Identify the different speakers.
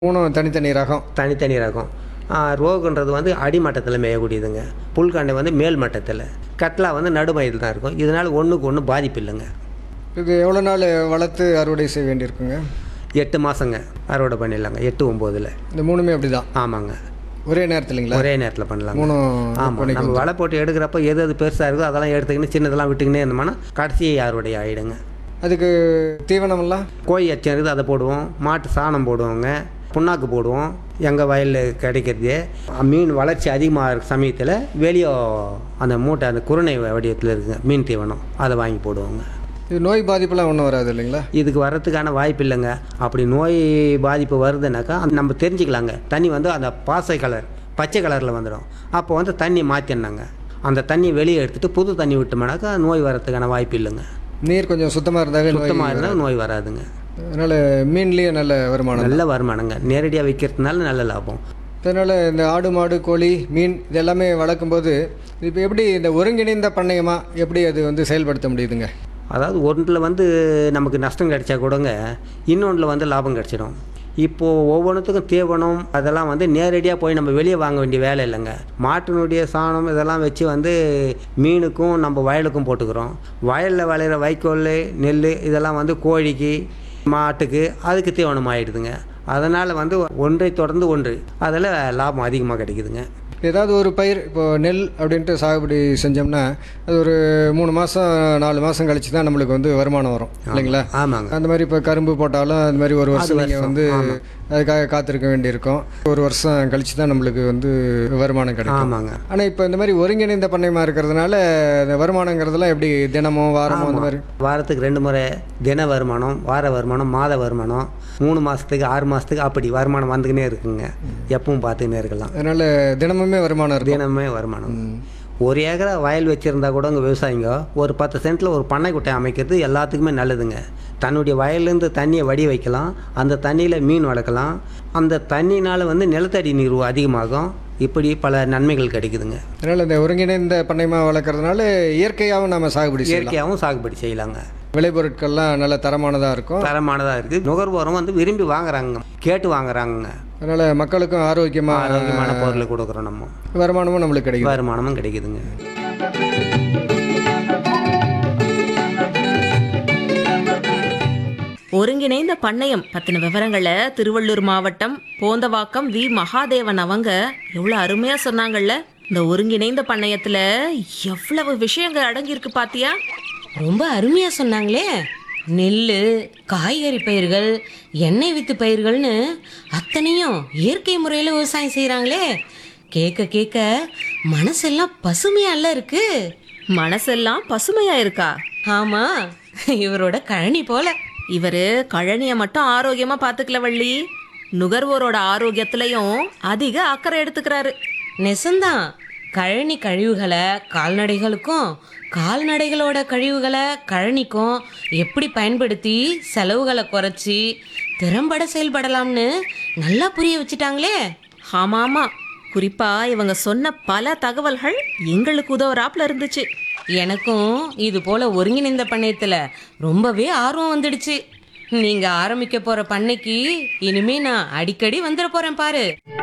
Speaker 1: மூணும் தனித்தனி ரகம்
Speaker 2: தனித்தனி ரகம் ஆ, ரோகுன்றது வந்து அடிமட்டத்தில் மேயக்கூடியதுங்க புல்கண்டை வந்து மேல் மட்டத்தில் கட்லா வந்து நடுமயத்தில் தான் இருக்கும் இதனால் ஒன்றுக்கு ஒன்று பாதிப்பு இல்லைங்க
Speaker 1: இது எவ்வளோ நாள் வளர்த்து அறுவடை செய்ய வேண்டியிருக்குங்க
Speaker 2: எட்டு மாதங்க அறுவடை பண்ணிடலாங்க எட்டு ஒம்போதில்
Speaker 1: இந்த மூணுமே அப்படி தான்
Speaker 2: ஆமாங்க
Speaker 1: ஒரே நேரத்துலைங்களா
Speaker 2: ஒரே நேரத்தில் பண்ணலாங்க
Speaker 1: மூணும்
Speaker 2: ஆமாம் நம்ம வலை போட்டு எடுக்கிறப்ப எது எது பெருசாக இருக்கோ அதெல்லாம் எடுத்துக்கின்னு சின்னதெல்லாம் விட்டுக்கினே இருந்தோம்னா கடைசி அறுவடை ஆகிடுங்க
Speaker 1: அதுக்கு தீவனமெல்லாம்
Speaker 2: கோழி அச்சம் இருக்குது அதை போடுவோம் மாட்டு சாணம் போடுவோங்க புண்ணாக்கு போடுவோம் எங்கள் வயலில் கிடைக்கிறது மீன் வளர்ச்சி அதிகமாக இருக்க சமயத்தில் வெளியே அந்த மூட்டை அந்த குருணை வடிவத்தில் இருக்குங்க மீன் தீவனம் அதை வாங்கி போடுவோங்க
Speaker 1: இது நோய் பாதிப்பெல்லாம் ஒன்றும் வராது இல்லைங்களா
Speaker 2: இதுக்கு வர்றதுக்கான வாய்ப்பு இல்லைங்க அப்படி நோய் பாதிப்பு வருதுனாக்கா அது நம்ம தெரிஞ்சுக்கலாங்க தண்ணி வந்து அந்த பாசை கலர் பச்சை கலரில் வந்துடும் அப்போ வந்து தண்ணி மாற்றினாங்க அந்த தண்ணியை வெளியே எடுத்துகிட்டு புது தண்ணி விட்டோம்னாக்கா நோய் வர்றதுக்கான வாய்ப்பு இல்லைங்க
Speaker 1: நீர் கொஞ்சம் சுத்தமாக இருந்தாவே நோய்
Speaker 2: சுத்தமாக இருந்தால் நோய் வராதுங்க
Speaker 1: அதனால் மீன்லேயும் நல்ல வருமானம்
Speaker 2: நல்ல வருமானங்க நேரடியாக விற்கிறதுனால நல்ல லாபம்
Speaker 1: அதனால் இந்த ஆடு மாடு கோழி மீன் இது எல்லாமே வளர்க்கும்போது இப்போ எப்படி இந்த ஒருங்கிணைந்த பண்ணையமாக எப்படி அது வந்து செயல்படுத்த முடியுதுங்க
Speaker 2: அதாவது ஒன்றில் வந்து நமக்கு நஷ்டம் கிடைச்சா கூடங்க இன்னொன்றில் வந்து லாபம் கிடைச்சிடும் இப்போது ஒவ்வொன்றுத்துக்கும் தீவனம் அதெல்லாம் வந்து நேரடியாக போய் நம்ம வெளியே வாங்க வேண்டிய வேலை இல்லைங்க மாட்டினுடைய சாணம் இதெல்லாம் வச்சு வந்து மீனுக்கும் நம்ம வயலுக்கும் போட்டுக்கிறோம் வயலில் விளையிற வைக்கோல் நெல் இதெல்லாம் வந்து கோழிக்கு மாட்டுக்கு அதுக்கு தீவனம் ஆகிடுதுங்க அதனால் வந்து ஒன்றை தொடர்ந்து ஒன்று அதில் லாபம் அதிகமாக கிடைக்குதுங்க
Speaker 1: ஏதாவது ஒரு பயிர் இப்போ நெல் அப்படின்ட்டு சாகுபடி செஞ்சோம்னா அது ஒரு மூணு மாதம் நாலு மாதம் கழிச்சு தான் நம்மளுக்கு வந்து வருமானம் வரும் இல்லைங்களா
Speaker 2: ஆமாங்க
Speaker 1: அந்த மாதிரி இப்போ கரும்பு போட்டாலும் அந்த மாதிரி ஒரு வருஷம் நீங்கள் வந்து அதுக்காக காத்திருக்க வேண்டியிருக்கும் ஒரு வருஷம் கழிச்சு தான் நம்மளுக்கு வந்து வருமானம் கிடைக்கும்
Speaker 2: ஆமாங்க
Speaker 1: ஆனால் இப்போ இந்த மாதிரி ஒருங்கிணைந்த பண்ணையமாக இருக்கிறதுனால இந்த வருமானங்கிறதெல்லாம் எப்படி தினமோ வாரமோ அந்த மாதிரி
Speaker 2: வாரத்துக்கு ரெண்டு முறை தின வருமானம் வார வருமானம் மாத வருமானம் மூணு மாதத்துக்கு ஆறு மாதத்துக்கு அப்படி வருமானம் வந்துக்கினே இருக்குங்க எப்பவும் பார்த்துக்கினே இருக்கலாம்
Speaker 1: அதனால் தினமுமே வருமானம் இருக்கும்
Speaker 2: தினமே வருமானம் ஒரு ஏக்கரா வயல் வச்சுருந்தா கூட உங்கள் விவசாயிங்க ஒரு பத்து சென்ட்டில் ஒரு பண்ணை குட்டை அமைக்கிறது எல்லாத்துக்குமே நல்லதுங்க தன்னுடைய வயல்லேருந்து தண்ணியை வடி வைக்கலாம் அந்த தண்ணியில் மீன் வளர்க்கலாம் அந்த தண்ணினால் வந்து நிலத்தடி நீர் அதிகமாகும் இப்படி பல நன்மைகள் கிடைக்குதுங்க
Speaker 1: அதனால் இந்த ஒருங்கிணைந்த பண்ணையமாக வளர்க்குறதுனால இயற்கையாகவும் நம்ம சாகுபடி செய்யலாம்
Speaker 2: இயற்கையாகவும் சாகுபடி செய்யலாங்க
Speaker 1: விளைபொருட்கள்லாம் நல்ல தரமானதாக இருக்கும்
Speaker 2: தரமானதாக இருக்குது நுகர்வோரும் வந்து விரும்பி வாங்குறாங்க கேட்டு வாங்குறாங்க
Speaker 1: அதனால் மக்களுக்கும் ஆரோக்கியமாக
Speaker 2: ஆரோக்கியமான பொருளை கொடுக்குறோம் நம்ம
Speaker 1: வருமானமும் நம்மளுக்கு கிடைக்கும்
Speaker 2: வருமானமும் கிடைக்குதுங்க
Speaker 3: ஒருங்கிணைந்த பண்ணையம் பத்தின விவரங்களை திருவள்ளூர் மாவட்டம் போந்தவாக்கம் வி மகாதேவன் அவங்க எவ்வளோ அருமையா சொன்னாங்கல்ல இந்த ஒருங்கிணைந்த பண்ணையத்துல எவ்வளவு விஷயங்கள் அடங்கியிருக்கு பாத்தியா
Speaker 4: ரொம்ப அருமையா சொன்னாங்களே நெல் காய்கறி பயிர்கள் எண்ணெய் வித்து பயிர்கள்னு அத்தனையும் இயற்கை முறையில் விவசாயம் செய்கிறாங்களே கேட்க கேட்க மனசெல்லாம் பசுமையால இருக்கு
Speaker 3: மனசெல்லாம் பசுமையா இருக்கா
Speaker 4: ஆமா இவரோட கழனி போல
Speaker 3: இவரு கழனிய மட்டும் ஆரோக்கியமா பாத்துக்கல வள்ளி நுகர்வோரோட ஆரோக்கியத்திலையும் அதிக அக்கறை எடுத்துக்கிறாரு
Speaker 4: நெசந்தான் கழனி கழிவுகளை கால்நடைகளுக்கும் கால்நடைகளோட கழிவுகளை கழனிக்கும் எப்படி பயன்படுத்தி செலவுகளை குறைச்சி திறம்பட செயல்படலாம்னு நல்லா புரிய வச்சுட்டாங்களே
Speaker 3: ஆமா ஆமா குறிப்பா இவங்க சொன்ன பல தகவல்கள் எங்களுக்கு உதவுறாப்புல இருந்துச்சு
Speaker 4: எனக்கும் இது போல ஒருங்கிணைந்த பண்ணையத்துல ரொம்பவே ஆர்வம் வந்துடுச்சு நீங்க ஆரம்பிக்க போற பண்ணைக்கு இனிமே நான் அடிக்கடி வந்துட போறேன் பாரு